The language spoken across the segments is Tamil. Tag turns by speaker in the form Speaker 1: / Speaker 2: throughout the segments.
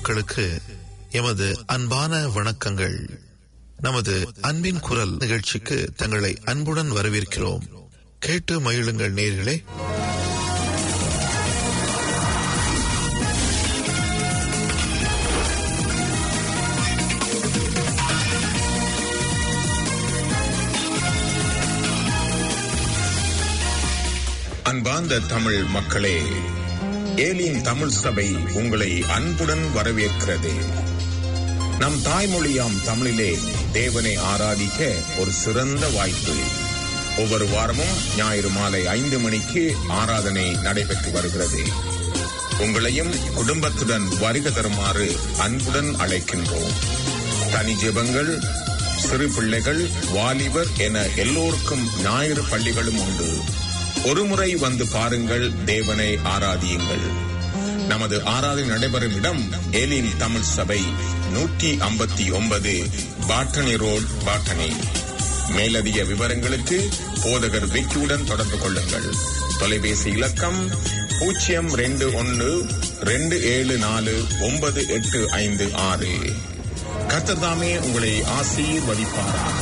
Speaker 1: மக்களுக்கு எமது அன்பான வணக்கங்கள் நமது அன்பின் குரல் நிகழ்ச்சிக்கு தங்களை அன்புடன் வரவேற்கிறோம் கேட்டு மகிழுங்கள் நேர்களே
Speaker 2: அன்பார்ந்த தமிழ் மக்களே ஏலியின் தமிழ் சபை உங்களை அன்புடன் வரவேற்கிறது நம் தாய்மொழியாம் தமிழிலே தேவனை ஆராதிக்க ஒரு சிறந்த வாய்ப்பு ஒவ்வொரு வாரமும் ஞாயிறு மாலை ஐந்து மணிக்கு ஆராதனை நடைபெற்று வருகிறது உங்களையும் குடும்பத்துடன் வருக தருமாறு அன்புடன் அழைக்கின்றோம் தனி ஜெபங்கள் சிறு பிள்ளைகள் வாலிபர் என எல்லோருக்கும் ஞாயிறு பள்ளிகளும் உண்டு ஒருமுறை வந்து பாருங்கள் தேவனை ஆராதியுங்கள் நமது ஆராதனை நடைபெறும் இடம் ஏலின் தமிழ் சபை நூற்றி ஐம்பத்தி ஒன்பது பாட்டனி ரோட் பாட்டனி மேலதிக விவரங்களுக்கு போதகர் விக்கியுடன் தொடர்பு கொள்ளுங்கள் தொலைபேசி இலக்கம் பூஜ்ஜியம் ரெண்டு ஒன்று ரெண்டு ஏழு நாலு ஒன்பது எட்டு ஐந்து ஆறு கத்ததாமே உங்களை ஆசீர்வதிப்பாராக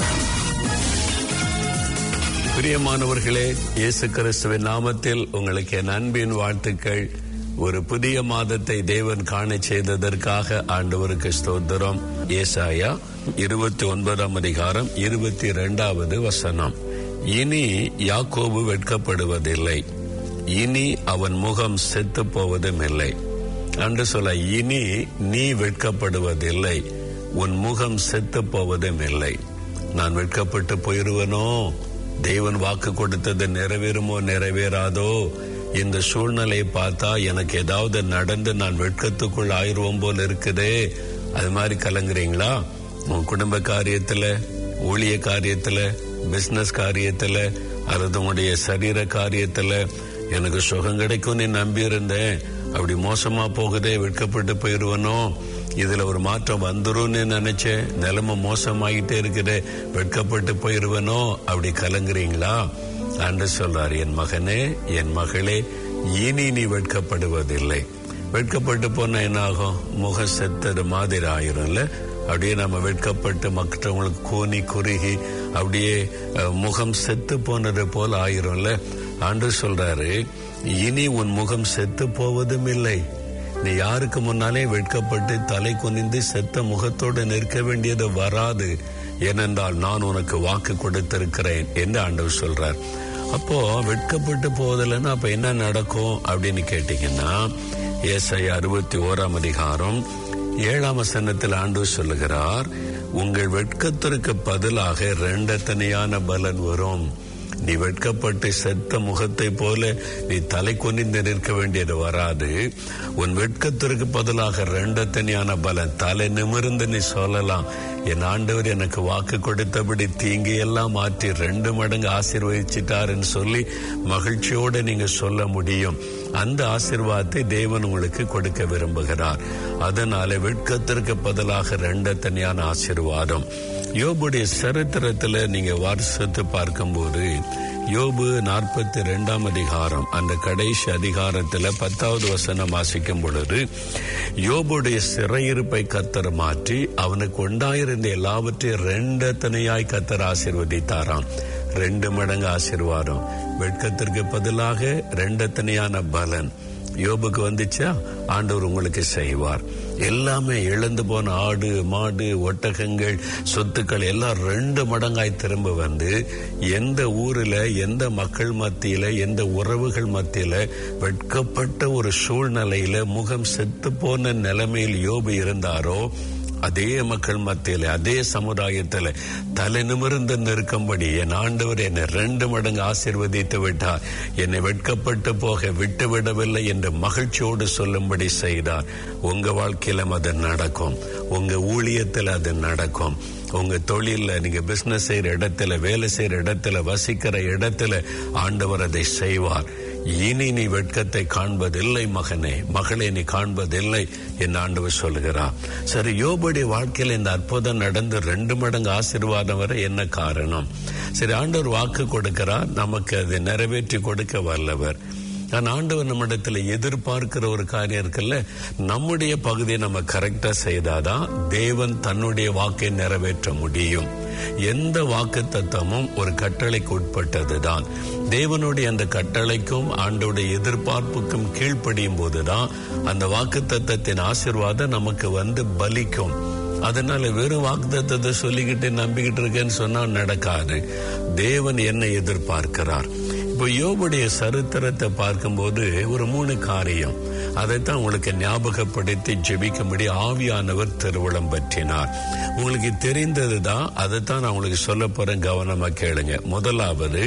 Speaker 3: பிரியமானவர்களே இயேசு கிறிஸ்துவின் நாமத்தில் உங்களுக்கு என் அன்பின் வாழ்த்துக்கள் ஒரு புதிய மாதத்தை தேவன் காண செய்ததற்காக ஆண்டவருக்கு ஸ்தோத்திரம் ஏசாயா இருபத்தி ஒன்பதாம் அதிகாரம் இருபத்தி இரண்டாவது வசனம் இனி யாக்கோபு வெட்கப்படுவதில்லை இனி அவன் முகம் செத்து போவதும் இல்லை அன்று சொல்ல இனி நீ வெட்கப்படுவதில்லை உன் முகம் செத்து போவதும் இல்லை நான் வெட்கப்பட்டு போயிருவனோ தேவன் வாக்கு கொடுத்தது நிறைவேறுமோ நிறைவேறாதோ இந்த சூழ்நிலையை பார்த்தா எனக்கு ஏதாவது நடந்து நான் வெட்கத்துக்குள் ஆயிடுவோம் போல இருக்குதே அது மாதிரி கலங்குறீங்களா உன் குடும்ப காரியத்துல ஊழிய காரியத்துல பிசினஸ் காரியத்துல அல்லது உங்களுடைய சரீர காரியத்துல எனக்கு சுகம் கிடைக்கும் நீ நம்பி இருந்தேன் அப்படி மோசமா போகுதே வெட்கப்பட்டு போயிடுவனோ இதுல ஒரு மாற்றம் வந்துரும்னு நினைச்சேன் நிலைமை மோசமாகிட்டே இருக்குது வெட்கப்பட்டு போயிருவனோ அப்படி கலங்குறீங்களா அன்று சொல்றார் என் மகனே என் மகளே இனி நீ வெட்கப்படுவதில்லை வெட்கப்பட்டு போனா என்ன ஆகும் முகம் செத்தது மாதிரி ஆயிரும்ல அப்படியே நம்ம வெட்கப்பட்டு மற்றவங்களுக்கு கூனி குறுகி அப்படியே முகம் செத்து போனது போல ஆயிரும்ல அன்று சொல்றாரு இனி உன் முகம் செத்து போவதும் இல்லை நீ யாருக்கு முன்னாலே வெட்கப்பட்டு தலை குனிந்து செத்த முகத்தோடு நிற்க வேண்டியது வராது ஏனென்றால் நான் உனக்கு வாக்கு கொடுத்திருக்கிறேன் என்று ஆண்டவர் சொல்றார் அப்போ வெட்கப்பட்டு போவதில்லைன்னா அப்ப என்ன நடக்கும் அப்படின்னு கேட்டீங்கன்னா ஏசை அறுபத்தி ஓராம் அதிகாரம் ஏழாம் வசனத்தில் ஆண்டவர் சொல்லுகிறார் உங்கள் வெட்கத்திற்கு பதிலாக ரெண்டத்தனையான பலன் வரும் நீ வெட்கப்பட்டு செத்த முகத்தை போல நீ தலை குனிந்து நிற்க வேண்டியது வராது உன் வெட்கத்திற்கு பதிலாக ரெண்டத்தனியான பலன் தலை நிமிர்ந்து நீ சொல்லலாம் என் ஆண்டவர் எனக்கு வாக்கு கொடுத்தபடி தீங்கு எல்லாம் மாற்றி ரெண்டு மடங்கு ஆசீர்வதிச்சிட்டாருன்னு சொல்லி மகிழ்ச்சியோடு நீங்க சொல்ல முடியும் அந்த ஆசிர்வாதத்தை தேவன் உங்களுக்கு கொடுக்க விரும்புகிறார் அதனால வெட்கத்திற்கு பதிலாக ரெண்டத்தனியான ஆசிர்வாதம் யோபுடைய சரித்திரத்துல நீங்க வருஷத்து பார்க்கும்போது யோபு நாற்பத்தி ரெண்டாம் அதிகாரம் அந்த கடைசி அதிகாரத்துல பத்தாவது வசனம் வாசிக்கும் பொழுது யோபுடைய சிறையிருப்பை கத்தர் மாற்றி அவனுக்கு உண்டாயிருந்த எல்லாவற்றையும் ரெண்டத்தனையாய் கத்தர் ஆசிர்வதித்தாராம் ரெண்டு மடங்கு ஆசிர்வாதம் வெட்கத்திற்கு பதிலாக ரெண்டத்தனையான பலன் யோபுக்கு வந்துச்சா ஆண்டவர் உங்களுக்கு செய்வார் எல்லாமே இழந்து போன ஆடு மாடு ஒட்டகங்கள் சொத்துக்கள் எல்லாம் ரெண்டு மடங்காய் திரும்ப வந்து எந்த ஊர்ல எந்த மக்கள் மத்தியில எந்த உறவுகள் மத்தியில வெட்கப்பட்ட ஒரு சூழ்நிலையில முகம் செத்து போன நிலைமையில் யோபு இருந்தாரோ அதே மக்கள் மத்தியில அதே சமுதாயத்துல தலை நிமிர்ந்து நிற்கும்படி என் ஆண்டவர் என்னை ரெண்டு மடங்கு ஆசிர்வதித்து விட்டார் என்னை வெட்கப்பட்டு போக விட்டு விடவில்லை என்று மகிழ்ச்சியோடு சொல்லும்படி செய்தார் உங்க வாழ்க்கையில அது நடக்கும் உங்க ஊழியத்தில் அது நடக்கும் உங்க தொழில நீங்க பிசினஸ் செய்யற இடத்துல வேலை செய்யற இடத்துல வசிக்கிற இடத்துல ஆண்டவர் அதை செய்வார் இனி நீ வெட்கத்தை காண்பதில்லை மகனே மகளே நீ காண்பதில்லை என் ஆண்டவர் சொல்லுகிறார் சரி யோபுடைய வாழ்க்கையில் இந்த அற்புதம் நடந்து ரெண்டு மடங்கு ஆசீர்வாதம் வர என்ன காரணம் சரி ஆண்டவர் வாக்கு கொடுக்கிறார் நமக்கு அதை நிறைவேற்றி கொடுக்க வல்லவர் நான் ஆண்டவர் நம்மிடத்துல எதிர்பார்க்கிற ஒரு காரியம் இருக்குல்ல நம்முடைய பகுதியை நம்ம கரெக்டா செய்தாதான் தேவன் தன்னுடைய வாக்கை நிறைவேற்ற முடியும் எந்த வாக்கு தத்தமும் ஒரு கட்டளைக்கு உட்பட்டதுதான் தேவனுடைய அந்த கட்டளைக்கும் ஆண்டோடைய எதிர்பார்ப்புக்கும் கீழ்ப்படியும் போதுதான் அந்த வாக்கு தத்தத்தின் ஆசிர்வாதம் நமக்கு வந்து பலிக்கும் அதனால வெறும் வாக்குத்தத்தை சொல்லிக்கிட்டு நம்பிக்கிட்டு இருக்கேன்னு சொன்னா நடக்காது தேவன் என்ன எதிர்பார்க்கிறார் இப்போ யோபுடைய சரித்திரத்தை பார்க்கும்போது ஒரு மூணு காரியம் அதைத்தான் உங்களுக்கு ஞாபகப்படுத்தி ஜெபிக்கும்படி ஆவியானவர் திருவிழம் பற்றினார் உங்களுக்கு தெரிந்தது தான் அதைத்தான் நான் உங்களுக்கு சொல்ல போறேன் கவனமா கேளுங்க முதலாவது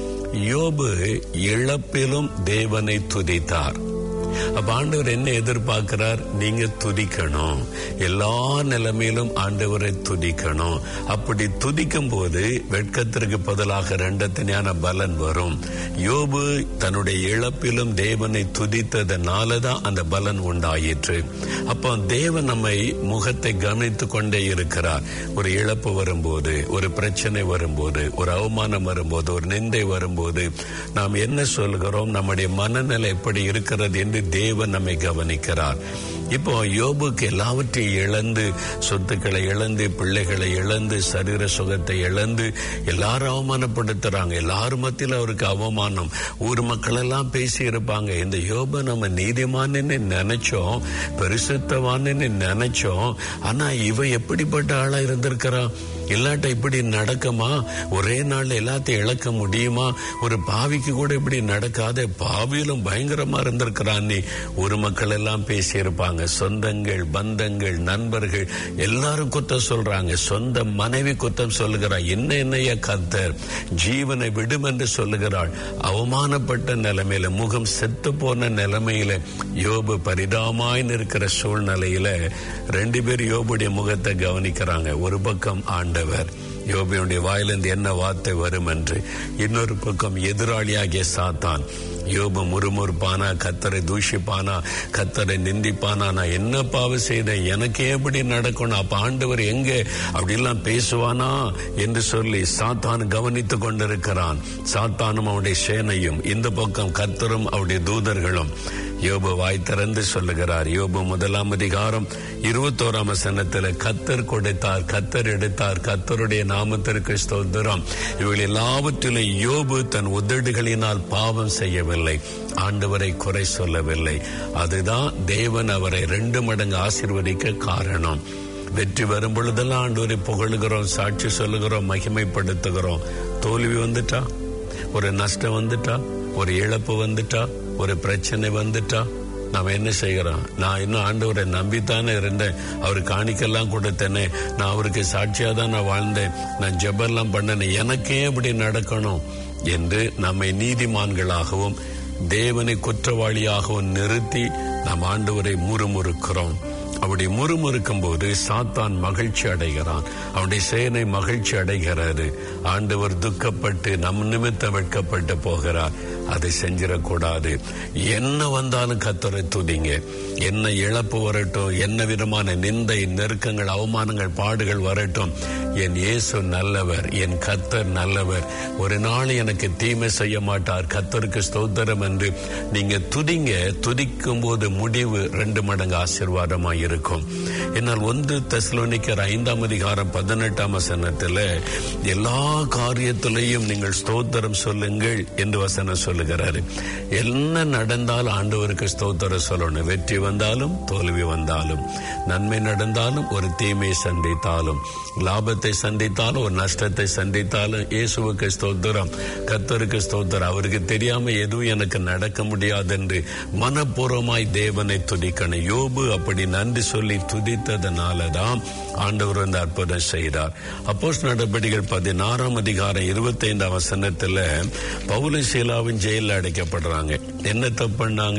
Speaker 3: யோபு இழப்பிலும் தேவனை துதித்தார் அப்ப ஆண்டவர் என்ன எதிர்பார்க்கிறார் நீங்க துதிக்கணும் எல்லா நிலைமையிலும் ஆண்டவரை துதிக்கணும் அப்படி துதிக்கும் போது வெட்கத்திற்கு பதிலாக ரெண்டத்தனையான பலன் வரும் யோபு தன்னுடைய இழப்பிலும் தேவனை துதித்ததனால தான் அந்த பலன் உண்டாயிற்று அப்போ தேவன் நம்மை முகத்தை கவனித்து கொண்டே இருக்கிறார் ஒரு இழப்பு வரும்போது ஒரு பிரச்சனை வரும்போது ஒரு அவமானம் வரும்போது ஒரு நிந்தை வரும்போது நாம் என்ன சொல்கிறோம் நம்முடைய மனநிலை எப்படி இருக்கிறது என்று தேவன் நம்மை கவனிக்கிறார் இப்போ யோபுக்கு எல்லாவற்றையும் இழந்து சொத்துக்களை இழந்து பிள்ளைகளை இழந்து சரீர சுகத்தை இழந்து எல்லாரும் அவமானப்படுத்துறாங்க எல்லாரும் மத்தியில் அவருக்கு அவமானம் ஊர் மக்கள் எல்லாம் பேசி இருப்பாங்க இந்த யோப நம்ம நீதிமானன்னு நினைச்சோம் பெருசுத்தவான்னு நினைச்சோம் ஆனா இவன் எப்படிப்பட்ட ஆளா இருந்திருக்கிறான் இல்லாட்ட இப்படி நடக்குமா ஒரே நாள் எல்லாத்தையும் இழக்க முடியுமா ஒரு பாவிக்கு கூட இப்படி நடக்காத பாவியிலும் பயங்கரமா இருந்திருக்கிறான் நீ ஒரு மக்கள் எல்லாம் பேசியிருப்பாங்க சொந்தங்கள் பந்தங்கள் நண்பர்கள் எல்லாரும் குத்தம் சொல்றாங்க சொந்த மனைவி குத்தம் சொல்லுகிறாள் என்ன என்னைய கத்தர் ஜீவனை விடும் என்று சொல்லுகிறாள் அவமானப்பட்ட நிலைமையில முகம் செத்து போன நிலைமையில யோபு பரிதாமாய் இருக்கிற சூழ்நிலையில ரெண்டு பேர் யோபுடைய முகத்தை கவனிக்கிறாங்க ஒரு பக்கம் ஆண்டவர் யோபியுடைய வாயிலிருந்து என்ன வார்த்தை வரும் என்று இன்னொரு பக்கம் எதிராளியாகிய சாத்தான் யோபு முறுமுறுப்பானா கத்தரை தூஷிப்பானா கத்தரை நிந்திப்பானா நான் என்ன பாவம் செய்தேன் எனக்கு எப்படி நடக்கணும் அப்ப ஆண்டவர் எங்க அப்படிலாம் பேசுவானா என்று சொல்லி சாத்தான் கவனித்துக் கொண்டிருக்கிறான் சாத்தானும் அவனுடைய சேனையும் இந்த பக்கம் கத்தரும் அவருடைய தூதர்களும் யோபு வாய் திறந்து சொல்லுகிறார் யோபு முதலாம் அதிகாரம் இருபத்தோராம் வசனத்துல கத்தர் கொடுத்தார் கத்தர் எடுத்தார் கத்தருடைய நாமத்திற்கு ஸ்தோத்திரம் இவள் எல்லாவற்றிலும் யோபு தன் உதடுகளினால் பாவம் செய்யவில்லை ஆண்டவரை குறை சொல்லவில்லை அதுதான் தேவன் அவரை ரெண்டு மடங்கு ஆசிர்வதிக்க காரணம் வெற்றி வரும் பொழுதெல்லாம் ஆண்டவரை புகழுகிறோம் சாட்சி சொல்லுகிறோம் மகிமைப்படுத்துகிறோம் தோல்வி வந்துட்டா ஒரு நஷ்டம் வந்துட்டா ஒரு இழப்பு வந்துட்டா ஒரு பிரச்சனை வந்துட்டா நாம என்ன செய்கிறோம் நான் இன்னும் ஆண்டவரை நம்பித்தானே இருந்தேன் அவர் காணிக்கெல்லாம் கொடுத்தேனே நான் அவருக்கு சாட்சியா தான் நான் வாழ்ந்தேன் நான் ஜெபெல்லாம் பண்ணனே எனக்கே இப்படி நடக்கணும் என்று நம்மை நீதிமான்களாகவும் தேவனை குற்றவாளியாகவும் நிறுத்தி நாம் ஆண்டவரை முறுமுறுக்கிறோம் அப்படி முறுமுறுக்கும் போது சாத்தான் மகிழ்ச்சி அடைகிறான் அவனுடைய சேனை மகிழ்ச்சி அடைகிறது ஆண்டவர் துக்கப்பட்டு நம் நிமித்தம் வெட்கப்பட்டு போகிறார் அதை செஞ்சிடக்கூடாது என்ன வந்தாலும் கத்தரை துதிங்க என்ன இழப்பு வரட்டும் என்ன விதமான நிந்தை நெருக்கங்கள் அவமானங்கள் பாடுகள் வரட்டும் என் இயேசு நல்லவர் என் கத்தர் நல்லவர் ஒரு நாள் எனக்கு தீமை செய்ய மாட்டார் கத்தருக்கு ஸ்தோத்திரம் என்று நீங்க துதிங்க துதிக்கும் போது முடிவு ரெண்டு மடங்கு ஆசீர்வாதமாய் இருக்கும் என்னால் ஒன்று தெசலோனிக்கர் ஐந்தாம் அதிகாரம் பதினெட்டாம் வசனத்தில் எல்லா காரியத்திலையும் நீங்கள் ஸ்தோத்திரம் சொல்லுங்கள் என்று வசனம் சொல்லுகிறாரு என்ன நடந்தாலும் ஆண்டவருக்கு ஸ்தோத்திரம் சொல்லணும் வெற்றி வந்தாலும் தோல்வி வந்தாலும் நன்மை நடந்தாலும் ஒரு தீமை சந்தித்தாலும் லாபத்தை சந்தித்தாலும் ஒரு நஷ்டத்தை சந்தித்தாலும் இயேசுவுக்கு ஸ்தோத்திரம் கத்தருக்கு ஸ்தோத்திரம் அவருக்கு தெரியாம எதுவும் எனக்கு நடக்க முடியாது என்று மனப்பூர்வமாய் தேவனை துதிக்கணும் யோபு அப்படி நன்றி சொல்லி துதித்ததனால தான் ஆண்டவர் வந்து அற்புதம் செய்தார் அப்போஸ் நடவடிக்கைகள் பதினாறாம் அதிகாரம் இருபத்தி ஐந்தாம் வசனத்துல பவுல சீலாவின் ஜெயிலில் அடைக்கப்படுறாங்க என்ன தப்பு பண்ணாங்க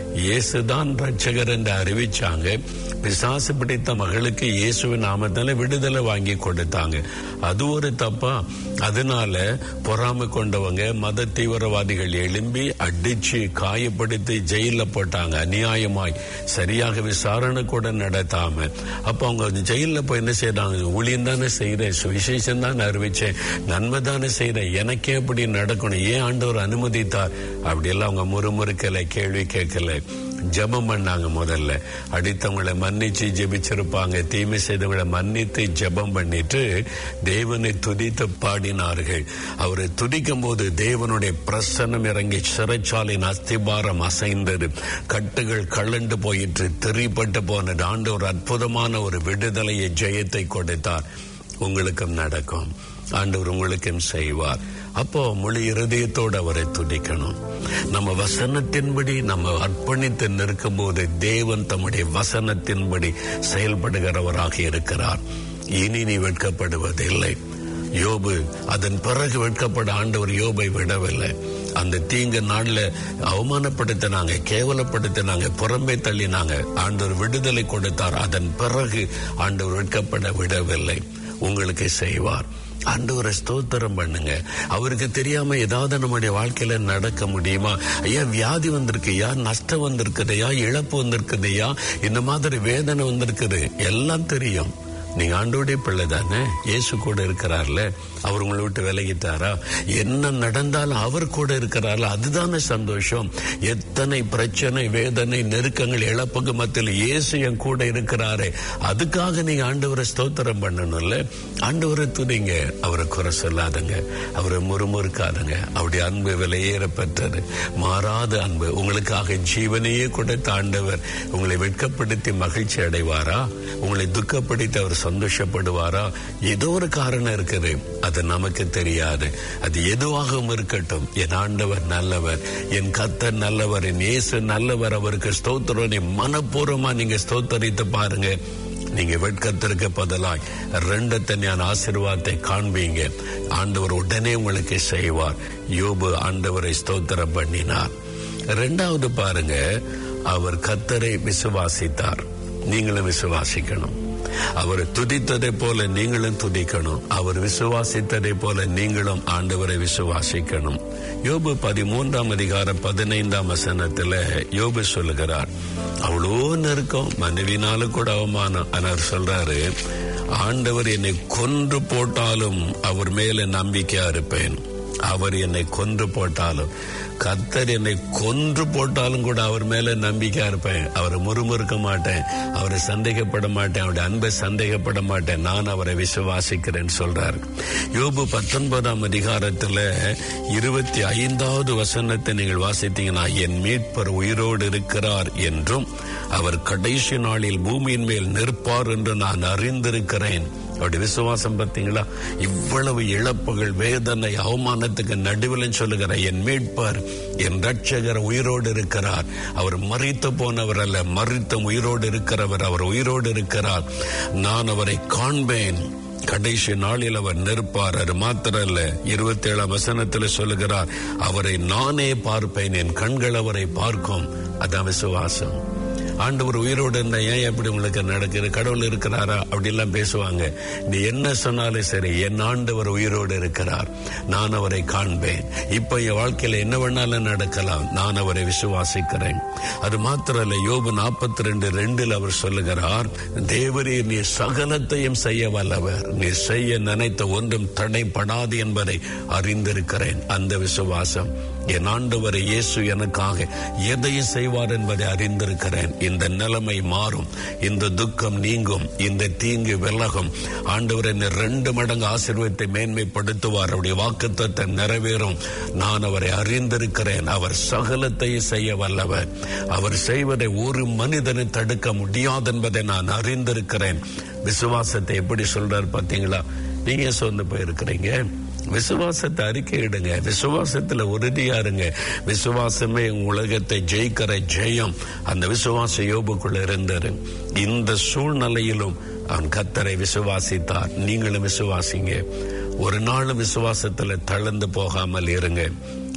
Speaker 3: இயேசுதான் ரட்சகர் என்று அறிவிச்சாங்க பிசாசு பிடித்த மகளுக்கு இயேசுவின் நாமத்தால விடுதலை வாங்கி கொடுத்தாங்க அது ஒரு தப்பா அதனால பொறாமை கொண்டவங்க மத தீவிரவாதிகள் எழும்பி அடிச்சு காயப்படுத்தி ஜெயில போட்டாங்க அநியாயமாய் சரியாக விசாரணை கூட நடத்தாம அப்ப அவங்க ஜெயில போய் என்ன செய்யறாங்க ஊழியம் தானே செய்யறேன் சுவிசேஷம் தான் அறிவிச்சேன் நன்மை தானே செய்யறேன் எனக்கே அப்படி நடக்கணும் ஏன் ஆண்டவர் அனுமதித்தார் அப்படி எல்லாம் அவங்க முறுமுறுக்கல கேள்வி கேட்கல ஜெபம் பண்ணாங்க முதல்ல அடித்தவங்களை மன்னிச்சு ஜெபிச்சிருப்பாங்க தீமை செய்தவங்களை மன்னித்து ஜெபம் பண்ணிட்டு தேவனை துதித்து பாடினார்கள் அவரை துதிக்கும் போது தேவனுடைய பிரசன்னம் இறங்கி சிறைச்சாலின் அஸ்திபாரம் அசைந்தது கட்டுகள் கலண்டு போயிற்று திரிப்பட்டு போனது ஆண்டு ஒரு அற்புதமான ஒரு விடுதலையை ஜெயத்தை கொடுத்தார் உங்களுக்கும் நடக்கும் ஆண்டவர் உங்களுக்கும் செய்வார் அப்போ முழு இருதயத்தோடு அவரை துதிக்கணும் நம்ம வசனத்தின்படி நம்ம அர்ப்பணித்து நிற்கும் போது தேவன் தம்முடைய வசனத்தின்படி செயல்படுகிறவராக இருக்கிறார் இனி நீ வெட்கப்படுவதில்லை யோபு அதன் பிறகு வெட்கப்பட ஆண்டவர் யோபை விடவில்லை அந்த தீங்கு நாள்ல அவமானப்படுத்தினாங்க கேவலப்படுத்தினாங்க புறம்பே தள்ளினாங்க ஆண்டவர் விடுதலை கொடுத்தார் அதன் பிறகு ஆண்டவர் வெட்கப்பட விடவில்லை உங்களுக்கு செய்வார் ஆண்டவரை ஸ்தோத்திரம் பண்ணுங்க அவருக்கு தெரியாம ஏதாவது நம்முடைய வாழ்க்கையில நடக்க முடியுமா ஐயா வியாதி வந்திருக்குயா நஷ்டம் வந்திருக்குதையா இழப்பு வந்திருக்குதையா இந்த மாதிரி வேதனை வந்திருக்குது எல்லாம் தெரியும் நீங்க ஆண்டோடைய பிள்ளை தானே இயேசு கூட இருக்கிறார்ல அவர் உங்களை விட்டு விலகிட்டாரா என்ன நடந்தாலும் அவர் கூட இருக்கிறார்ல அதுதானே சந்தோஷம் எத்தனை பிரச்சனை வேதனை நெருக்கங்கள் இழப்புக்கு மத்தியில் இயேசு என் கூட இருக்கிறாரே அதுக்காக நீங்க ஆண்டவரை ஸ்தோத்திரம் பண்ணணும்ல ஆண்டவரை துதிங்க அவரை குறை சொல்லாதங்க அவரை முறுமுறுக்காதங்க அவருடைய அன்பு விலையேற பெற்றது மாறாத அன்பு உங்களுக்காக ஜீவனையே கொடுத்த ஆண்டவர் உங்களை வெட்கப்படுத்தி மகிழ்ச்சி அடைவாரா உங்களை துக்கப்படுத்தி அவர் சந்தோஷப்படுவாரா ஏதோ ஒரு காரணம் இருக்குது அது நமக்கு தெரியாது அது எதுவாகவும் இருக்கட்டும் என் ஆண்டவர் நல்லவர் என் கத்தர் நல்லவர் என் இயேசு நல்லவர் அவருக்கு ஸ்தோத்திரம் நீ மனப்பூர்வமா நீங்க ஸ்தோத்தரித்து பாருங்க நீங்க வெட்கத்திற்கு பதிலாய் ரெண்டு தனியான ஆசீர்வாதத்தை காண்பீங்க ஆண்டவர் உடனே உங்களுக்கு செய்வார் யோபு ஆண்டவரை ஸ்தோத்திரம் பண்ணினார் ரெண்டாவது பாருங்க அவர் கத்தரை விசுவாசித்தார் நீங்களும் விசுவாசிக்கணும் அவர் துதித்ததை போல நீங்களும் துதிக்கணும் அவர் விசுவாசித்ததை போல நீங்களும் ஆண்டவரை விசுவாசிக்கணும் யோபு பதிமூன்றாம் அதிகாரம் பதினைந்தாம் வசனத்துல யோபு சொல்லுகிறார் அவ்வளோ நெருக்கம் மனைவினாலும் கூட அவமானம் ஆனால் சொல்றாரு ஆண்டவர் என்னை கொன்று போட்டாலும் அவர் மேல நம்பிக்கையா இருப்பேன் அவர் என்னை கொன்று போட்டாலும் கத்தர் என்னை கொன்று போட்டாலும் கூட அவர் மேல நம்பிக்கையா இருப்பேன் அவரை முறுமுறுக்க மாட்டேன் அவரை சந்தேகப்பட மாட்டேன் அவருடைய அன்பை சந்தேகப்பட மாட்டேன் நான் அவரை விசுவாசிக்கிறேன் சொல்றார் யோபு பத்தொன்பதாம் அதிகாரத்துல இருபத்தி ஐந்தாவது வசனத்தை நீங்கள் வாசித்தீங்கன்னா என் மீட்பர் உயிரோடு இருக்கிறார் என்றும் அவர் கடைசி நாளில் பூமியின் மேல் நிற்பார் என்று நான் அறிந்திருக்கிறேன் அப்படி விசுவாசம் பார்த்தீங்களா இவ்வளவு இழப்புகள் வேதனை அவமானத்துக்கு நடுவில் சொல்லுகிற என் மீட்பர் என் ரட்சகர் உயிரோடு இருக்கிறார் அவர் மறித்து போனவர் அல்ல மறித்த உயிரோடு இருக்கிறவர் அவர் உயிரோடு இருக்கிறார் நான் அவரை காண்பேன் கடைசி நாளில் அவர் நிற்பார் அது மாத்திரல்ல இருபத்தி ஏழாம் வசனத்தில் சொல்லுகிறார் அவரை நானே பார்ப்பேன் என் கண்கள் அவரை பார்க்கும் அதான் விசுவாசம் ஆண்டவர் உயிரோடு இருந்தா ஏன் எப்படி உங்களுக்கு நடக்குது கடவுள் இருக்கிறாரா அப்படி எல்லாம் பேசுவாங்க நீ என்ன சொன்னாலும் சரி என் ஆண்டவர் உயிரோடு இருக்கிறார் நான் அவரை காண்பேன் இப்ப என் வாழ்க்கையில என்ன வேணாலும் நடக்கலாம் நான் அவரை விசுவாசிக்கிறேன் அது மாத்திரல்ல யோபு நாற்பத்தி ரெண்டு ரெண்டில் அவர் சொல்லுகிறார் தேவரீர் நீ சகலத்தையும் செய்ய வல்லவர் நீ செய்ய நினைத்த ஒன்றும் தடைப்படாது என்பதை அறிந்திருக்கிறேன் அந்த விசுவாசம் என் ஆண்டவரை இயேசு எனக்காக எதையும் செய்வார் என்பதை அறிந்திருக்கிறேன் இந்த நிலைமை மாறும் இந்த துக்கம் நீங்கும் இந்த தீங்கு விலகும் ஆண்டவர் என்னை ரெண்டு மடங்கு ஆசீர்வத்தை மேன்மைப்படுத்துவார் அவருடைய வாக்குத்தத்தை நிறைவேறும் நான் அவரை அறிந்திருக்கிறேன் அவர் சகலத்தையும் செய்ய வல்லவர் அவர் செய்வதை ஒரு மனிதனை தடுக்க முடியாது என்பதை நான் அறிந்திருக்கிறேன் விசுவாசத்தை எப்படி சொல்றார் பாத்தீங்களா நீங்க சொந்து போயிருக்கிறீங்க விசுவாசத்தை அறிக்கையிடுங்க விசுவாசத்துல உறுதியா இருங்க விசுவாசமே உலகத்தை ஜெயிக்கிற ஜெயம் அந்த விசுவாச யோபுக்குள்ள இருந்தாரு இந்த சூழ்நிலையிலும் அவன் கத்தரை விசுவாசித்தார் நீங்களும் விசுவாசிங்க ஒரு நாளும் விசுவாசத்துல தளர்ந்து போகாமல் இருங்க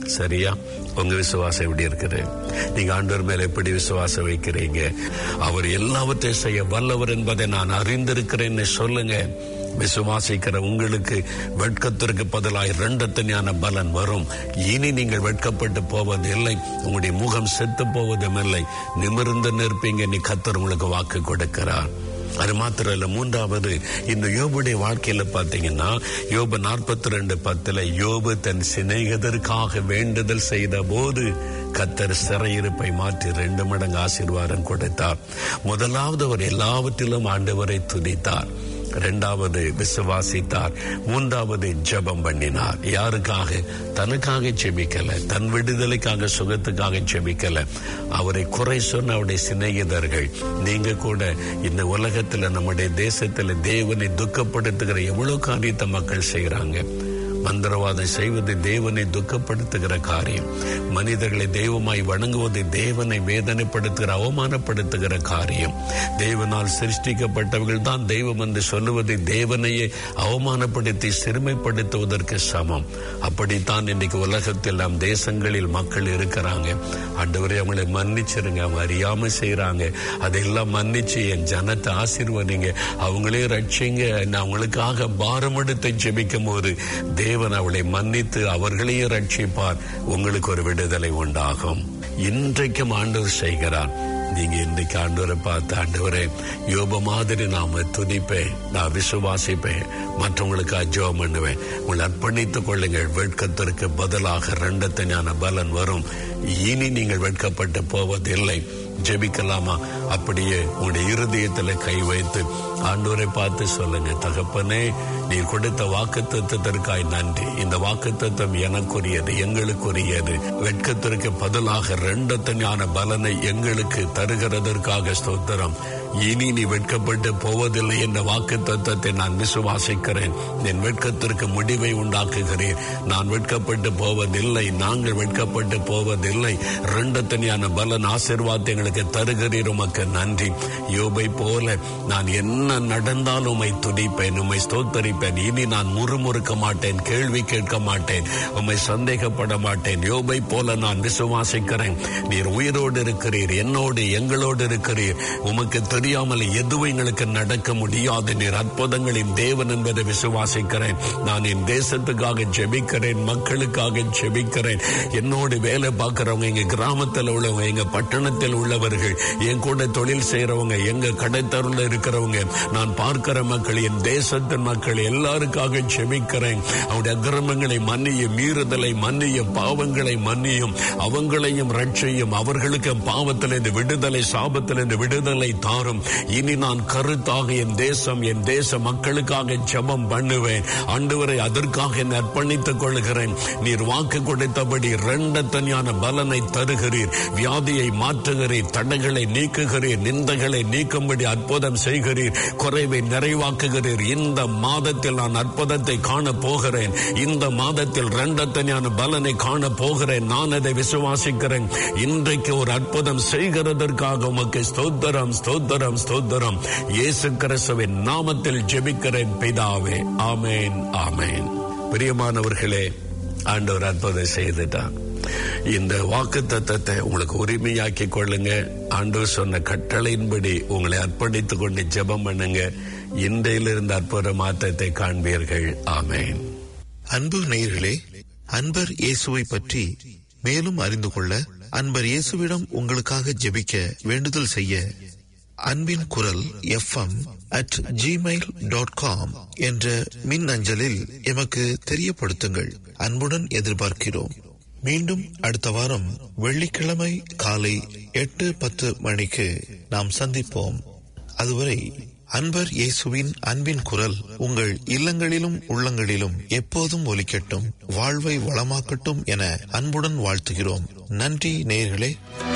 Speaker 3: சரியா உங்க விசுவாசம் எப்படி இருக்குது நீங்க ஆண்டவர் மேல எப்படி விசுவாசம் வைக்கிறீங்க அவர் எல்லாவற்றையும் செய்ய வல்லவர் என்பதை நான் அறிந்திருக்கிறேன்னு சொல்லுங்க விசுவாசிக்கிற உங்களுக்கு வெட்கத்திற்கு பதிலாய் இரண்டத்து ஞான பலன் வரும் இனி நீங்கள் வெட்கப்பட்டு போவதில்லை உங்களுடைய முகம் செத்து போவதும் இல்லை நிமிர்ந்து நிற்பீங்க நீ கத்தர் உங்களுக்கு வாக்கு கொடுக்கிறார் அது மாத்திரம் இல்ல மூன்றாவது இந்த யோபுடைய வாழ்க்கையில பாத்தீங்கன்னா யோபு நாற்பத்தி ரெண்டு பத்துல யோபு தன் சிநேகிதருக்காக வேண்டுதல் செய்த போது கத்தர் சிறையிருப்பை மாற்றி ரெண்டு மடங்கு ஆசீர்வாதம் கொடுத்தார் முதலாவது அவர் எல்லாவற்றிலும் ஆண்டவரை துதித்தார் இரண்டாவது விசுவாசித்தார் மூன்றாவது ஜெபம் பண்ணினார் யாருக்காக தனக்காக செபிக்கல தன் விடுதலைக்காக சுகத்துக்காக செபிக்கல அவரை குறை சொன்ன அவருடைய சிநேகிதர்கள் நீங்க கூட இந்த உலகத்துல நம்முடைய தேசத்துல தேவனை துக்கப்படுத்துகிற எவ்வளவு காரியத்தை மக்கள் செய்யறாங்க மந்திரவாதம் செய்வது தேவனை துக்கப்படுத்துகிற காரியம் மனிதர்களை தெய்வமாய் வணங்குவது தேவனை வேதனைப்படுத்துகிற அவமானப்படுத்துகிற காரியம் தேவனால் சிருஷ்டிக்கப்பட்டவர்கள் தான் தெய்வம் என்று சொல்லுவது தேவனையே அவமானப்படுத்தி சிறுமைப்படுத்துவதற்கு சமம் அப்படித்தான் இன்னைக்கு உலகத்தில் நம் தேசங்களில் மக்கள் இருக்கிறாங்க ஆண்டவரே அவங்களை மன்னிச்சிருங்க அவங்க அறியாம செய்யறாங்க அதெல்லாம் மன்னிச்சு என் ஜனத்தை ஆசீர்வதிங்க அவங்களே ரட்சிங்க நான் அவங்களுக்காக பாரம் எடுத்து ஜெபிக்கும் போது தேவன் அவளை மன்னித்து அவர்களையும் ரட்சிப்பார் உங்களுக்கு ஒரு விடுதலை உண்டாகும் இன்றைக்கும் ஆண்டவர் செய்கிறார் நீங்க இன்றைக்கு ஆண்டவரை பார்த்து ஆண்டவரே யோப மாதிரி நாம துதிப்பேன் நான் விசுவாசிப்பேன் மற்றவங்களுக்கு அஜோம் பண்ணுவேன் உங்களை அர்ப்பணித்துக் கொள்ளுங்கள் வெட்கத்திற்கு பதிலாக ரெண்டத்து ஞான பலன் வரும் இனி நீங்கள் வெட்கப்பட்டு போவதில்லை ஜெபிக்கலாமா அப்படியே உங்களுடைய இருதயத்துல கை வைத்து ஆண்டவரை பார்த்து சொல்லுங்க தகப்பனே நீர் கொடுத்த வாக்கு தத்துவத்திற்காய் நன்றி இந்த வாக்கு தத்துவம் எனக்குரியது எங்களுக்குரியது வெட்கத்திற்கு பதிலாக ரெண்டத்து ஞான பலனை எங்களுக்கு தருகிறதற்காக ஸ்தோத்திரம் இனி நீ வெட்கப்பட்டு போவதில்லை என்ற வாக்கு தத்துவத்தை நான் விசுவாசிக்கிறேன் என் வெட்கத்திற்கு முடிவை உண்டாக்குகிறேன் நான் வெட்கப்பட்டு போவதில்லை நாங்கள் வெட்கப்பட்டு போவதில்லை ரெண்டத்தனியான பலன் ஆசீர்வாதத்தை எங்களுக்கு தருகிறீர் உமக்கு நன்றி யோபை போல நான் என்ன நடந்தாலும் உம்மை துடிப்பேன் உம்மை ஸ்தோத்தரிப்பேன் இனி நான் முறுமுறுக்க மாட்டேன் கேள்வி கேட்க மாட்டேன் உம்மை சந்தேகப்பட மாட்டேன் யோபை போல நான் விசுவாசிக்கிறேன் நீர் உயிரோடு இருக்கிறீர் என்னோடு எங்களோடு இருக்கிறீர் உமக்கு தெரியாமல் எதுவும் எங்களுக்கு நடக்க முடியாது நீர் அற்புதங்களின் தேவன் என்பதை விசுவாசிக்கிறேன் நான் என் தேசத்துக்காக ஜெபிக்கிறேன் மக்களுக்காக ஜெபிக்கிறேன் என்னோடு வேலை பார்க்கிறவங்க எங்க கிராமத்தில் உள்ளவங்க எங்க பட்டணத்தில் உள்ளவர்கள் என் கூட தொழில் செய்யறவங்க எங்க கடைத்தருள் இருக்கிறவங்க நான் பார்க்கிற மக்கள் என் தேசத்தின் மக்கள் எல்லாருக்காக ஜெபிக்கிறேன் அவருடைய அக்கிரமங்களை மன்னியும் மீறுதலை மன்னியும் பாவங்களை மன்னியும் அவங்களையும் ரட்சையும் அவர்களுக்கு பாவத்திலிருந்து விடுதலை சாபத்திலிருந்து விடுதலை தாரும் இனி நான் கருத்தாக என் தேசம் என் தேச மக்களுக்காக ஜெபம் பண்ணுவேன் ஆண்டவரை அதற்காக என்னை அர்ப்பணித்துக் கொள்கிறேன் நீர் வாக்கு கொடுத்தபடி ரெண்டத்தனியான பலனை தருகிறீர் வியாதியை மாற்றுகிறீர் தடைகளை நீக்குகிறீர் நிந்தைகளை நீக்கும்படி அற்புதம் செய்கிறீர் குறைவை நிறைவாக்குகிறீர் இந்த மாதத்தில் நான் அற்புதத்தை காண போகிறேன் இந்த மாதத்தில் ரெண்டத்தனியான பலனை காண போகிறேன் நான் அதை விசுவாசிக்கிறேன் இன்றைக்கு ஒரு அற்புதம் செய்கிறதற்காக உமக்கு ஸ்தோத்திரம் ஸ்தோத்திரம் ஸ்தோத்திரம் இயேசு கிறிஸ்துவின் நாமத்தில் ஜெபிக்கிறேன் பிதாவே ஆமேன் ஆமேன் பிரியமானவர்களே ஆண்டவர் அற்புதம் செய்துட்டான் இந்த வாக்கு தத்தத்தை உங்களுக்கு உரிமையாக்கி கொள்ளுங்க ஆண்டவர் சொன்ன கட்டளையின்படி உங்களை அர்ப்பணித்துக் கொண்டு ஜெபம் பண்ணுங்க இன்றையிலிருந்து அற்புத மாற்றத்தை காண்பீர்கள் ஆமேன்
Speaker 1: அன்பு நேயர்களே அன்பர் இயேசுவை பற்றி மேலும் அறிந்து கொள்ள அன்பர் இயேசுவிடம் உங்களுக்காக ஜெபிக்க வேண்டுதல் செய்ய அன்பின் குரல் FM at Gmail dot com என்ற மின் அஞ்சலில் எமக்கு தெரியப்படுத்துங்கள் அன்புடன் எதிர்பார்க்கிறோம் மீண்டும் அடுத்த வாரம் வெள்ளிக்கிழமை காலை எட்டு பத்து மணிக்கு நாம் சந்திப்போம் அதுவரை அன்பர் இயேசுவின் அன்பின் குரல் உங்கள் இல்லங்களிலும் உள்ளங்களிலும் எப்போதும் ஒலிக்கட்டும் வாழ்வை வளமாக்கட்டும் என அன்புடன் வாழ்த்துகிறோம் நன்றி நேயர்களே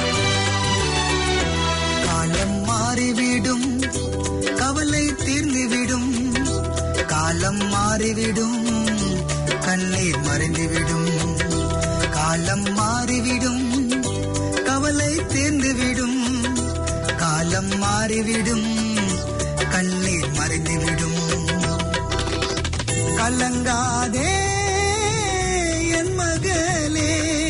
Speaker 4: காலம் மாறிவிடும் கவலை தீர்ந்துவிடும் காலம் மாறிவிடும் கண்ணீர் மறைந்துவிடும் காலம் மாறிவிடும் கவலை தீர்ந்துவிடும் காலம் மாறிவிடும் கண்ணீர் மறைந்துவிடும் கலங்காதே என் மகளே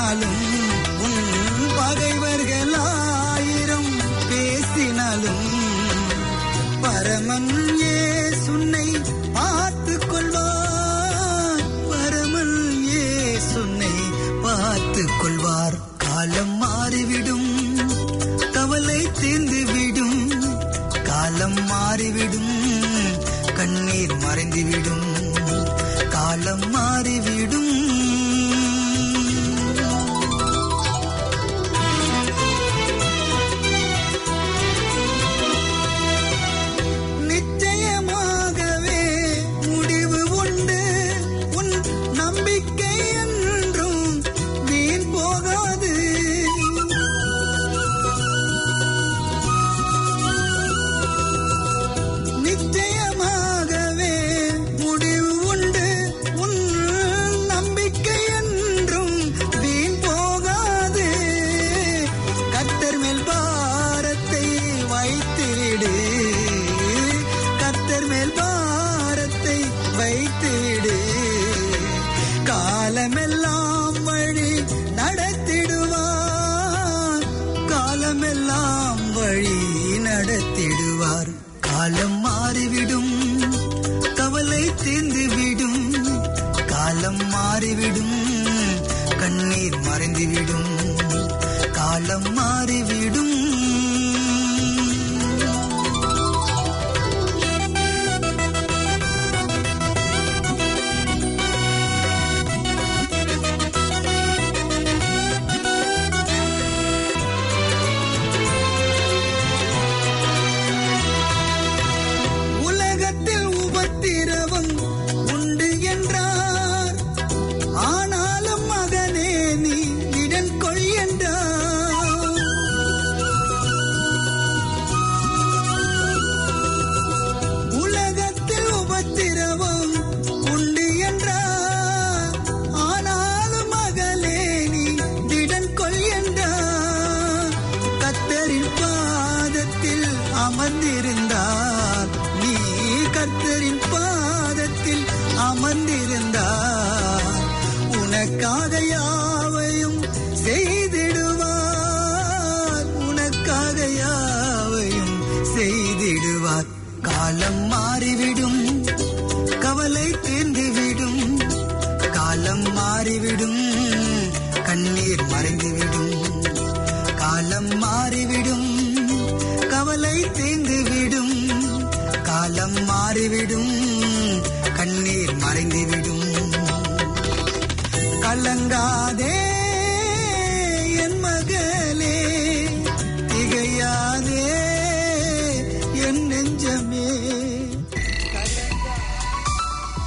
Speaker 4: பேசினாலும் உன் பகைவர்கள் ஆயிரம் பேசினாலும் பரமன் சுன்னை பார்த்துக் கொள்வார் பரமன் சுன்னை பார்த்துக் கொள்வார் காலம் மாறிவிடும் கவலை தீர்ந்துவிடும் காலம் மாறிவிடும் கண்ணீர் மறைந்துவிடும் காலம் மாறிவிடும் நிச்சயமாகவே முடிவு உண்டு உன் நம்பிக்கை என்றும் வீண் போகாது நிச்சயமாகவே முடிவு உண்டு உன் நம்பிக்கை என்றும் வீண் போகாது கத்தர் மேல் பாரத்தை வைத்துவிடு கத்தர் மேல் பாரத்தை வைத்துவிடு காலமெல்லாம் வழி நடத்திடுவார் காலமெல்லாம் வழி நடத்திடுவார் காலம் மாறிவிடும் கவலை தீர்ந்துவிடும் காலம் மாறிவிடும் கண்ணீர் மறைந்துவிடும் காலம் மாறிவிடும் உலகத்தில் உபத்திரவம் உண்டு என்றார் ஆனாலும் மகனே நீ இடன் கொள் என்றார் உலகத்தில் உபத்திரவம் உண்டு என்றார் ஆனாலும் மகளே நீ திடன் கொள் என்றார் கத்தரின் பாதத்தில் அமர்ந்திருந்தார் நீ கர்த்தரின் பாதத்தில் அமர்ந்திருந்தார் உனக்காக யாவையும் செய்திடுவார் உனக்காக யாவையும் செய்திடுவார் காலம் மாறிவிடும் கவலை தீர்ந்துவிடும் காலம் மாறிவிடும் கண்ணீர் மறைந்துவிடும் காலம் மாறிவிடும் கவலை தீர்ந்துவிடும் காலம் மாறிவிடும் கண்ணீர் மறைந்துவிடும் கலங்காதே என் மகளே